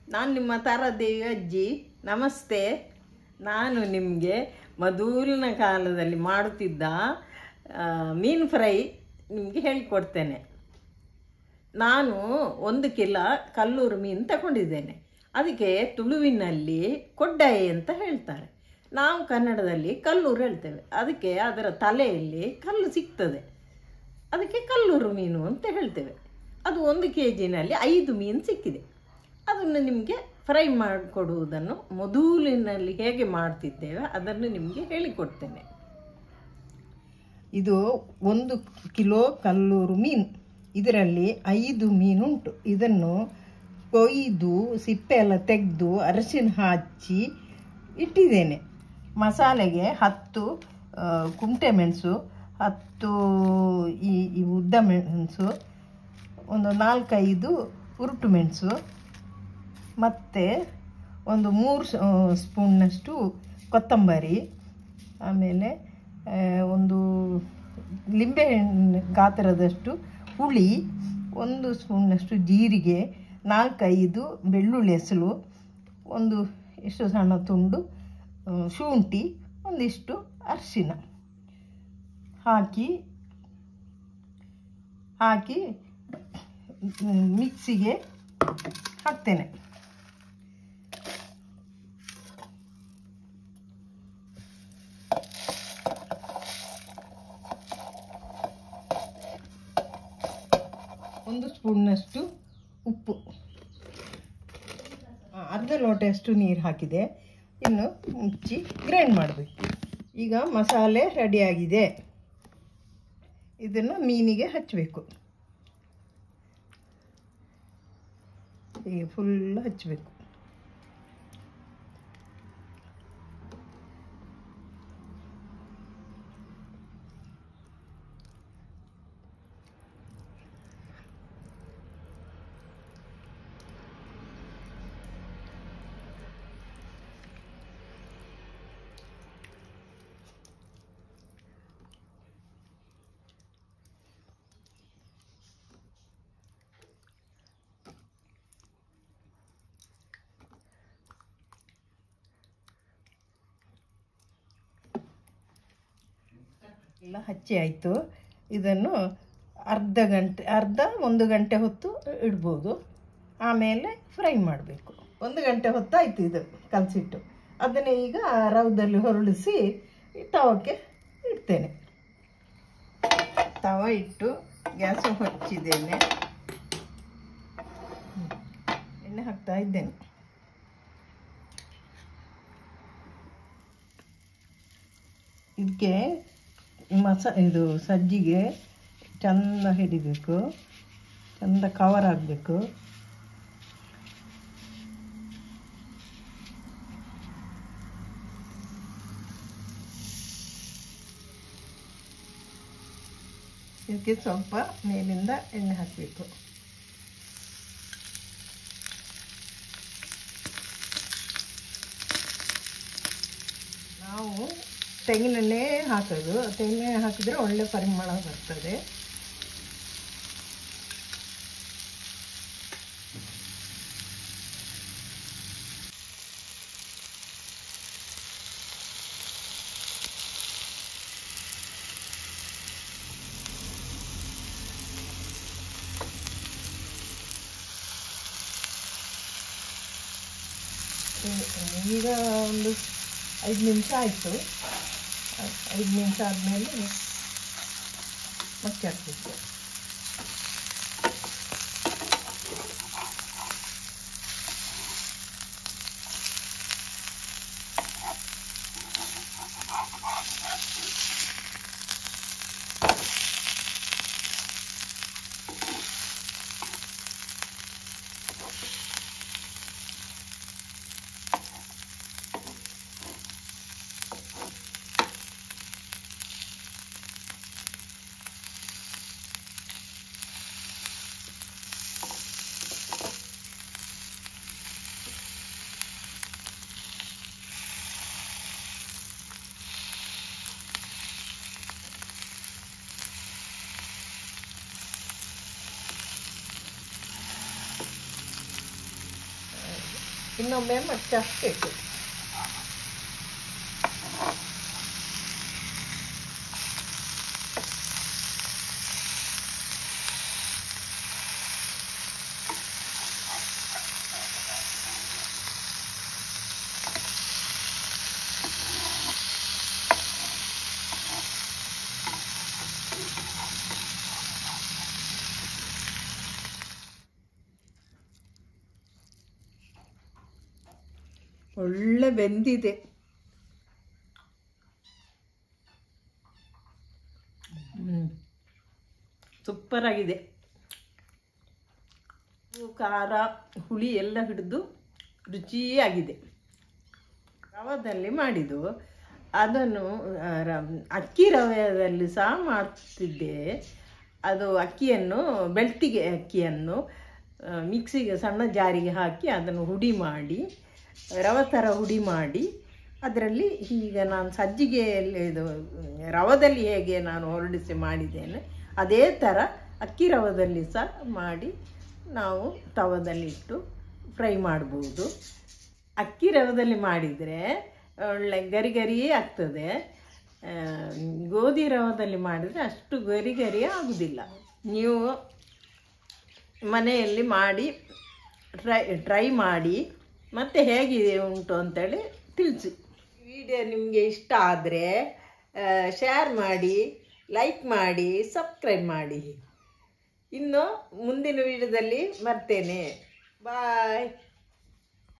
ನಾನು ನಿಮ್ಮ ತಾರಾದೇವಿ ಅಜ್ಜಿ ನಮಸ್ತೆ ನಾನು ನಿಮಗೆ ಮೊದಲಿನ ಕಾಲದಲ್ಲಿ ಮಾಡುತ್ತಿದ್ದ ಆ, ಮೀನು ಫ್ರೈ ನಿಮಗೆ ಹೇಳಿಕೊಡ್ತೇನೆ ನಾನು ಒಂದು ಕಿಲೋ ಕಲ್ಲೂರು ಮೀನು ತಗೊಂಡಿದ್ದೇನೆ ಅದಕ್ಕೆ ತುಳುವಿನಲ್ಲಿ ಕೊಡ್ಡಾಯಿ ಅಂತ ಹೇಳ್ತಾರೆ ನಾವು ಕನ್ನಡದಲ್ಲಿ ಕಲ್ಲೂರು ಹೇಳ್ತೇವೆ ಅದಕ್ಕೆ ಅದರ ತಲೆಯಲ್ಲಿ ಕಲ್ಲು ಸಿಗ್ತದೆ ಅದಕ್ಕೆ ಕಲ್ಲೂರು ಮೀನು ಅಂತ ಹೇಳ್ತೇವೆ ಅದು ಒಂದು ಕೆ ಜಿನಲ್ಲಿ ಐದು ಮೀನು ಸಿಕ್ಕಿದೆ ಅದನ್ನು ನಿಮಗೆ ಫ್ರೈ ಮಾಡಿಕೊಡುವುದನ್ನು ಮೊದಲಿನಲ್ಲಿ ಹೇಗೆ ಮಾಡ್ತಿದ್ದೇವೆ ಅದನ್ನು ನಿಮಗೆ ಹೇಳಿಕೊಡ್ತೇನೆ ಇದು ಒಂದು ಕಿಲೋ ಕಲ್ಲೂರು ಮೀನು ಇದರಲ್ಲಿ ಐದು ಮೀನುಂಟು ಇದನ್ನು ಕೊಯ್ದು ಸಿಪ್ಪೆ ಎಲ್ಲ ತೆಗೆದು ಅರಶಿನ ಹಚ್ಚಿ ಇಟ್ಟಿದ್ದೇನೆ ಮಸಾಲೆಗೆ ಹತ್ತು ಆ, ಕುಮಟೆ ಮೆಣಸು ಹತ್ತು ಈ ಈ ಉದ್ದ ಮೆಣಸು ಒಂದು ನಾಲ್ಕೈದು ಉರುಟು ಮೆಣಸು ಮತ್ತು ಒಂದು ಮೂರು ಸ್ಪೂನ್ನಷ್ಟು ಕೊತ್ತಂಬರಿ ಆಮೇಲೆ ಆ, ಒಂದು ಲಿಂಬೆಹಣ್ಣು ಗಾತ್ರದಷ್ಟು ಹುಳಿ ಒಂದು ಸ್ಪೂನ್ನಷ್ಟು ಜೀರಿಗೆ ನಾಲ್ಕೈದು ಬೆಳ್ಳುಳ್ಳಿ ಹೆಸಲು ಒಂದು ಇಷ್ಟು ಸಣ್ಣ ತುಂಡು ಆ, ಶುಂಠಿ ಒಂದಿಷ್ಟು ಅರಿಶಿನ ಹಾಕಿ ಹಾಕಿ ಮ್, ಮಿಕ್ಸಿಗೆ ಹಾಕ್ತೇನೆ ಒಂದು ಸ್ಪೂನ್ನಷ್ಟು ಉಪ್ಪು ಆ, ಅರ್ಧ ಲೋಟಷ್ಟು ನೀರು ಹಾಕಿದೆ ಇನ್ನು ಮುಚ್ಚಿ ಗ್ರೈಂಡ್ ಮಾಡಬೇಕು ಈಗ ಮಸಾಲೆ ರೆಡಿಯಾಗಿದೆ ಇದನ್ನು ಮೀನಿಗೆ ಹಚ್ಚಬೇಕು ಹೀಗೆ ಫುಲ್ ಹಚ್ಚಬೇಕು ಎಲ್ಲ ಹಚ್ಚಿ ಆಯಿತು ಇದನ್ನು ಅರ್ಧ ಗಂಟೆ ಅರ್ಧ ಒಂದು ಗಂಟೆ ಹೊತ್ತು ಇಡ್ಬೋದು ಆಮೇಲೆ ಫ್ರೈ ಮಾಡಬೇಕು ಒಂದು ಗಂಟೆ ಹೊತ್ತು ಆಯಿತು ಇದು ಕಲಸಿಟ್ಟು ಅದನ್ನೇ ಈಗ ರವದಲ್ಲಿ ಹೊರಳಿಸಿ ತವಕ್ಕೆ ಇಡ್ತೇನೆ ತವ ಇಟ್ಟು ಗ್ಯಾಸು ಹಚ್ಚಿದ್ದೇನೆ ಹ್ಮ್. ಎಣ್ಣೆ ಹಾಕ್ತಾ ಇದ್ದೇನೆ ಇದಕ್ಕೆ ಮಸ ಇದು ಸಜ್ಜಿಗೆ ಚಂದ ಹಿಡಿಬೇಕು ಚಂದ ಕವರ್ ಆಗಬೇಕು ಇದಕ್ಕೆ ಸ್ವಲ್ಪ ಮೇಲಿಂದ ಎಣ್ಣೆ ಹಾಕಬೇಕು ನಾವು ತೆಂಗಿನೆಣ್ಣೆ ಹಾಕೋದು ತೆಂಗಿನೆಣ್ಣೆ ಹಾಕಿದ್ರೆ ಒಳ್ಳೆ ಪರಿಮಳ ಬರ್ತದೆ ಈಗ ಒಂದು ಐದು ನಿಮಿಷ ಆಯಿತು ಐದು ನಿಮಿಷ ಆದಮೇಲೆ ಮತ್ತೆ ಹಾಕಬೇಕು ಇನ್ನೊಮ್ಮೆ ಮತ್ತೆ ಹಾಕಬೇಕು ಒಳ್ಳೆ ಬೆಂದಿದೆ ಸೂಪರ್ ಆಗಿದೆ ಉಪ್ಪು, ಖಾರ ಹುಳಿ ಎಲ್ಲ ಹಿಡಿದು ರುಚಿಯಾಗಿದೆ ರವದಲ್ಲಿ ಮಾಡಿದ್ದು ಅದನ್ನು ಆ, ರ- ಅಕ್ಕಿ ರವೆಯಲ್ಲಿ ಸಹ ಮಾಡ್ತಿದ್ದೆ ಅದು ಅಕ್ಕಿಯನ್ನು ಬೆಳ್ತಿಗೆ ಅಕ್ಕಿಯನ್ನು ಆ, ಮಿಕ್ಸಿಗೆ ಸಣ್ಣ ಜಾರಿಗೆ ಹಾಕಿ ಅದನ್ನು ಹುಡಿ ಮಾಡಿ ರವೆ ಥರ ಹುಡಿ ಮಾಡಿ ಅದರಲ್ಲಿ ಈಗ ನಾನು ಸಜ್ಜಿಗೆಯಲ್ಲಿ ಇದು ರವದಲ್ಲಿ ಹೇಗೆ ನಾನು ಹೊರಡಿಸಿ ಮಾಡಿದ್ದೇನೆ ಅದೇ ಥರ ಅಕ್ಕಿ ರವದಲ್ಲಿ ಸಹ ಮಾಡಿ ನಾವು ತವದಲ್ಲಿಟ್ಟು ಫ್ರೈ ಮಾಡ್ಬೋದು ಅಕ್ಕಿ ರವದಲ್ಲಿ ಮಾಡಿದರೆ ಒಳ್ಳೆ ಗರಿ ಗರಿಯೇ ಆಗ್ತದೆ ಆ, ಗೋಧಿ ರವದಲ್ಲಿ ಮಾಡಿದರೆ ಅಷ್ಟು ಗರಿ ಗರಿ ಆಗುವುದಿಲ್ಲ ನೀವು ಮನೆಯಲ್ಲಿ ಮಾಡಿ ಟ್ರೈ ಟ್ರೈ ಮಾಡಿ ಮತ್ತು ಹೇಗಿದೆ ಉಂಟು ಅಂತೇಳಿ ತಿಳಿಸಿ ವಿಡಿಯೋ ನಿಮಗೆ ಇಷ್ಟ ಆದರೆ ಶೇರ್ ಮಾಡಿ ಲೈಕ್ ಮಾಡಿ ಸಬ್ಸ್ಕ್ರೈಬ್ ಮಾಡಿ ಇನ್ನು ಮುಂದಿನ ವಿಡಿಯೋದಲ್ಲಿ ಬರ್ತೇನೆ ಬಾಯ್